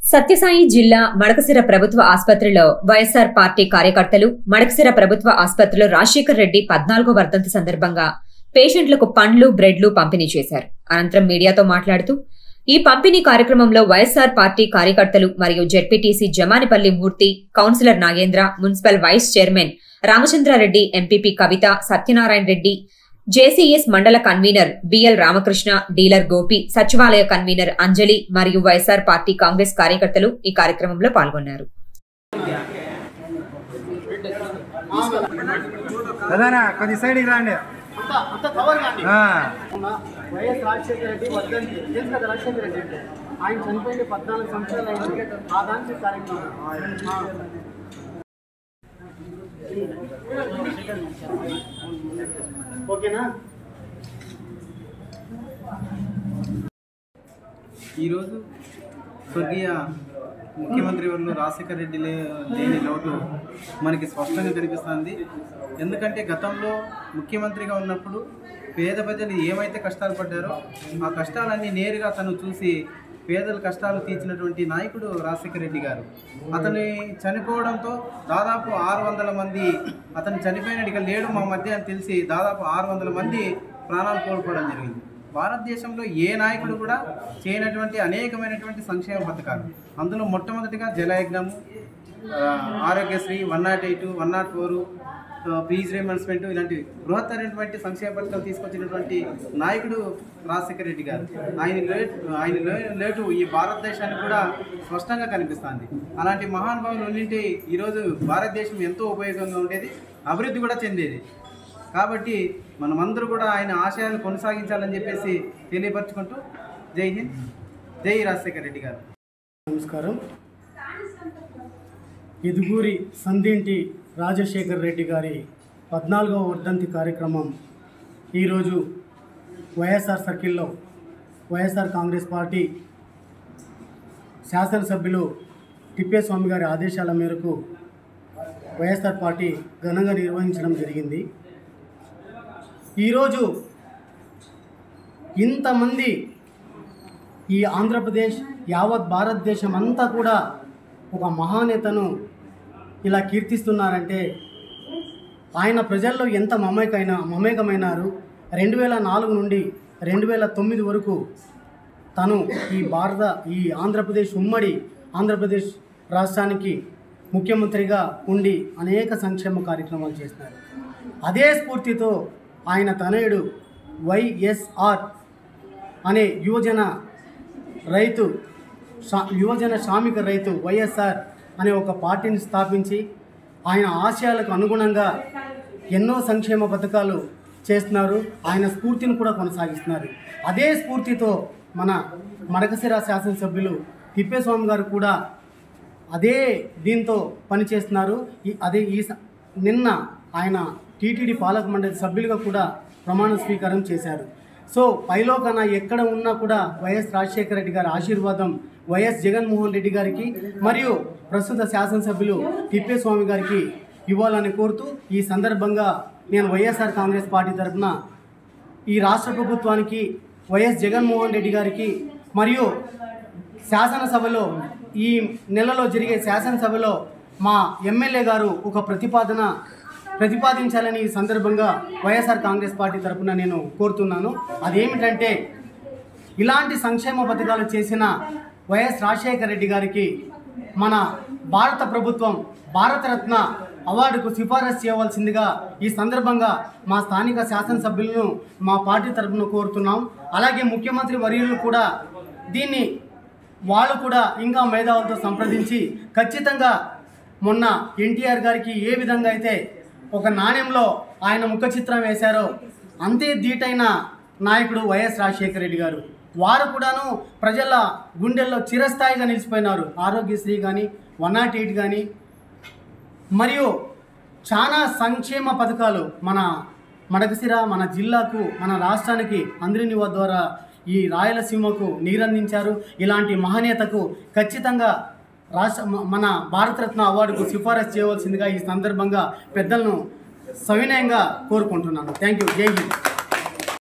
సత్యసాయి జిల్లా మడకసిర ప్రభుత్వ ఆసుపత్రిలో వైఎస్సార్ పార్టీ కార్యకర్తలు మడకసిర ప్రభుత్వ ఆసుపత్రిలో రాజశేఖర్ రెడ్డి పద్నాలుగో వర్ధంతి సందర్భంగా పేషెంట్లకు పండ్లు బ్రెడ్లు పంపిణీ చేశారు అనంతరం మీడియాతో మాట్లాడుతూ ఈ పంపిణీ కార్యక్రమంలో వైఎస్సార్ పార్టీ కార్యకర్తలు మరియు ZPTC Jamanipalli Murthy councillor Nagendra municipal vice chairman Ramachandra Reddy MPP Kavitha Satyanarayana Reddy JCS మండల convenor BL Ramakrishna dealer Gopi సచివాలయ కన్వీనర్ అంజలి మరియు వైఎస్సార్ పార్టీ కాంగ్రెస్ కార్యకర్తలు ఈ కార్యక్రమంలో పాల్గొన్నారు అదేనా కొద్ది సైడ్కి రాండి అంత అంత కవర్ కాండి ఆ, ఉన్న వైఎస్ రాజశేఖర రెడ్డి వర్ధంతి తెలుసు కదా రాజశేఖర రెడ్డి అంటే ఆయన చనిపోయింది పద్నాలుగు సంవత్సరాలు అయింది ఆ దానికి కార్యక్రమం ఆ. ఓకేనా ఈరోజు స్వర్గీయ ముఖ్యమంత్రి వర్లు రాజశేఖర రెడ్డి లే- లేని లోటు మనకి స్పష్టంగా కనిపిస్తుంది ఎందుకంటే గతంలో ముఖ్యమంత్రిగా ఉన్నప్పుడు పేద ప్రజలు ఏమైతే కష్టాలు పడ్డారో ఆ కష్టాలన్నీ నేరుగా తను చూసి పేదల కష్టాలు తీర్చినటువంటి నాయకుడు రాజశేఖర రెడ్డి గారు అతని చనిపోవడంతో దాదాపు ఆరు వందల మంది అతను చనిపోయినట్టు ఇక లేడు మా మధ్య అని తెలిసి దాదాపు ఆరు వందల మంది ప్రాణాలు కోల్పోవడం జరిగింది భారతదేశంలో ఏ నాయకుడు కూడా చేయనటువంటి అనేకమైనటువంటి సంక్షేమ పథకాలు అందులో మొట్టమొదటిగా జలయజ్ఞము ఆ, Aarogyasri one not eight one not four fees reimbursement ఇలాంటి బృహత్తరైనటువంటి సంక్షేమ పథకాలు తీసుకొచ్చినటువంటి నాయకుడు రాజశేఖర రెడ్డి గారు ఆయన లేటు ఆయన లే- లేటు ఈ భారతదేశానికి కూడా స్పష్టంగా కనిపిస్తుంది అలాంటి మహానుభావులు ఉన్నింటి ఈరోజు భారతదేశం ఎంతో ఉపయోగంగా ఉండేది అభివృద్ధి కూడా చెందేది కాబట్టి మనమందరూ కూడా ఆయన ఆశయాలను కొనసాగించాలని చెప్పేసి తెలియపరచుకుంటూ జై హింద్ జై రాజశేఖర రెడ్డి గారు నమస్కారం ఇదుగూరి సంధింటి రాజశేఖర్ రెడ్డి గారి పద్నాలుగవ వర్ధంతి కార్యక్రమం ఈరోజు వైఎస్ఆర్ సర్కిల్లో వైఎస్ఆర్ కాంగ్రెస్ పార్టీ శాసనసభ్యులు తిప్పేస్వామి గారి ఆదేశాల మేరకు వైఎస్ఆర్ పార్టీ ఘనంగా నిర్వహించడం జరిగింది ఈరోజు ఇంతమంది ఈ ఆంధ్రప్రదేశ్ యావత్ భారతదేశం అంతా కూడా ఒక మహానేతను ఇలా కీర్తిస్తున్నారంటే ఆయన ప్రజల్లో ఎంత మమేకైన మమేకమైనారు రెండు వేల నాలుగు నుండి రెండు వేల తొమ్మిది వరకు తను ఈ భారత ఈ ఆంధ్రప్రదేశ్ ఉమ్మడి ఆంధ్రప్రదేశ్ రాష్ట్రానికి ముఖ్యమంత్రిగా ఉండి అనేక సంక్షేమ కార్యక్రమాలు చేస్తున్నారు అదే స్ఫూర్తితో ఆయన తనయుడు వైఎస్ఆర్ అనే యువజన రైతు శా- యువజన శ్రామిక రైతు వైఎస్ఆర్ అనే ఒక పార్టీని స్థాపించి ఆయన ఆశయాలకు అనుగుణంగా ఎన్నో సంక్షేమ పథకాలు చేస్తున్నారు ఆయన స్ఫూర్తిని కూడా కొనసాగిస్తున్నారు అదే స్ఫూర్తితో మన మడకశిర శాసనసభ్యులు తిప్పేస్వామి గారు కూడా అదే దీంతో పనిచేస్తున్నారు ఈ అదే ఈ స- నిన్న ఆయన టీటీడీ పాలక మండలి సభ్యులుగా కూడా ప్రమాణ స్వీకారం చేశారు సో పైలోకన ఎక్కడ ఉన్నా కూడా వైఎస్ రాజశేఖర రెడ్డి గారి ఆశీర్వాదం వైఎస్ జగన్మోహన్ రెడ్డి గారికి మరియు ప్రస్తుత శాసనసభ్యులు తిప్పేస్వామి గారికి ఇవ్వాలని కోరుతూ ఈ సందర్భంగా నేను వైఎస్ఆర్ కాంగ్రెస్ పార్టీ తరఫున ఈ రాష్ట్ర ప్రభుత్వానికి వైఎస్ జగన్మోహన్ రెడ్డి గారికి మరియు శాసనసభలో ఈ నెలలో జరిగే శాసనసభలో మా ఎమ్మెల్యే గారు ఒక ప్రతిపాదన ప్రతిపాదించాలని ఈ సందర్భంగా వైఎస్ఆర్ కాంగ్రెస్ పార్టీ తరఫున నేను కోరుతున్నాను అదేమిటంటే ఇలాంటి సంక్షేమ పథకాలు చేసిన వైఎస్ రాజశేఖర రెడ్డి గారికి మన భారత ప్రభుత్వం భారతరత్న అవార్డుకు సిఫారసు చేయవలసిందిగా ఈ సందర్భంగా మా స్థానిక శాసనసభ్యులను మా పార్టీ తరఫున కోరుతున్నాం అలాగే ముఖ్యమంత్రి వర్యులు కూడా దీన్ని వాళ్ళు కూడా ఇంకా మేధావులతో సంప్రదించి ఖచ్చితంగా మొన్న ఎన్టీఆర్ గారికి ఏ విధంగా అయితే ఒక నాణ్యంలో ఆయన ముఖ చిత్రం వేశారో అంతే ధీటైన నాయకుడు వైఎస్ రాజశేఖర రెడ్డి గారు వారు కూడాను ప్రజల గుండెల్లో చిరస్థాయిగా నిలిచిపోయినారు ఆరోగ్యశ్రీ కానీ వన్ నాట్ ఎయిట్ కానీ మరియు చాలా సంక్షేమ పథకాలు మన మడకసిర మన జిల్లాకు మన రాష్ట్రానికి అందరిని ద్వారా ఈ రాయలసీమకు నీరందించారు ఇలాంటి మహనీయతకు ఖచ్చితంగా రాష్ట్ర మ- మన భారతరత్న అవార్డుకు సిఫారసు చేయవలసిందిగా ఈ సందర్భంగా పెద్దలను సవినయంగా కోరుకుంటున్నాను థ్యాంక్ యూ జై హింద్